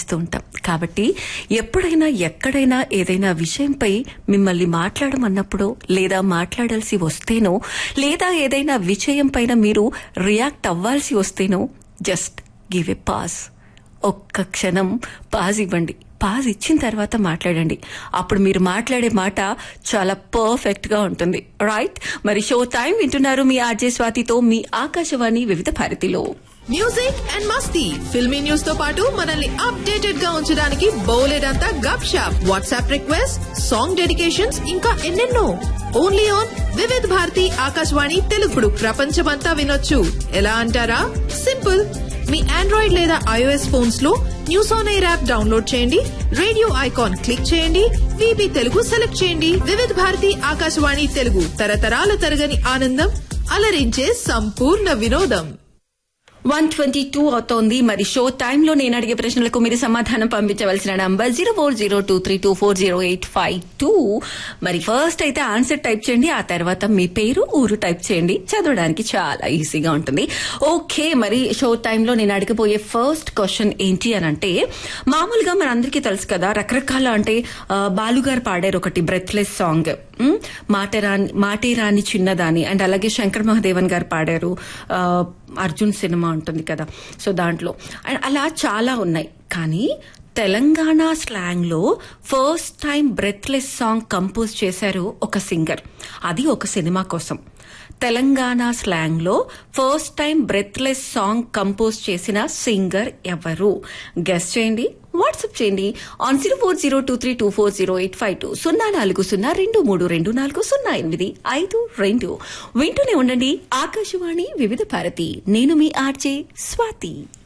చేస్తూ ఉంటాం కాబట్టి ఎప్పుడైనా ఎక్కడైనా ఏదైనా విషయంపై మిమ్మల్ని మాట్లాడమన్నప్పుడో లేదా మాట్లాడాల్సి వస్తేనో లేదా ఏదైనా విషయం పైన మీరు రియాక్ట్ అవ్వాల్సి వస్తేనో జస్ట్ గివ్ ఎ పాస్ ఒక్క క్షణం పాజ్ ఇవ్వండి పాజ్ ఇచ్చిన తర్వాత మాట్లాడండి అప్పుడు మీరు మాట్లాడే మాట చాలా పర్ఫెక్ట్ గా ఉంటుంది రైట్ మరి షో టైం వింటున్నారు మీ ఆర్జే స్వాతితో మీ ఆకాశవాణి వివిధ భారతిలో మ్యూజిక్ అండ్ మస్తీ ఫిల్మీ న్యూస్ తో పాటు మనల్ని అప్డేటెడ్ గా ఉంచడానికి బౌలెడంతా గప్ షాప్ వాట్సాప్ రిక్వెస్ట్ సాంగ్ డెడికేషన్స్ ఇంకా ఎన్నెన్నో ఓన్లీ ఆన్ వివిధ్ భారతి ఆకాశవాణి తెలుగుడు ప్రపంచమంతా వినొచ్చు ఎలా అంటారా సింపుల్ మీ ఆండ్రాయిడ్ లేదా ఐఓఎస్ ఫోన్స్ లో news on air app download చేయండి రేడియో ఐకాన్ క్లిక్ చేయండి విబి తెలుగు సెలెక్ట్ చేయండి వివిధ భారతి ఆకాశవాణి తెలుగు తరతరాల తరగని ఆనందం అలరించే సంపూర్ణ వినోదం వన్ ట్వంటీ టూ అవుతోంది మరి షో టైంలో నేను అడిగే ప్రశ్నలకు మీరు సమాధానం పంపించవలసిన number zero four zero two three two four zero eight five two మరి ఫస్ట్ అయితే ఆన్సర్ టైప్ చేయండి ఆ తర్వాత మీ పేరు ఊరు టైప్ చేయండి చదవడానికి చాలా ఈజీగా ఉంటుంది ఓకే మరి షో టైంలో నేను అడగబోయే ఫస్ట్ క్వశ్చన్ ఏంటి అని అంటే మామూలుగా మన అందరికీ తెలుసు కదా రకరకాల అంటే ఆ, బాలుగారు పాడారు ఒకటి బ్రెత్లెస్ సాంగ్ ఉమ్, మాటరాని మాటే రాని చిన్నదాని అండ్ అలాగే శంకర్ మహాదేవన్ గారు పాడారు ఆ, అర్జున్ సినిమా ఉంటుంది కదా సో దాంట్లో అండ్ అలా చాలా ఉన్నాయి కానీ తెలంగాణ స్లాంగ్ లో first time breathless song compose చేశారు ఒక సింగర్ అది ఒక సినిమా కోసం తెలంగాణ స్లాంగ్ లో first time breathless song compose చేసిన సింగర్ ఎవరు గెస్ట్ చేయండి వాట్సాప్ చేయండి on zero four zero two three two four zero eight five two సున్నా నాలుగు సున్నా రెండు మూడు రెండు నాలుగు సున్నా ఎనిమిది ఐదు రెండు వింటూనే ఉండండి ఆకాశవాణి వివిధ భారతి నేను మీ ఆర్జే స్వాతి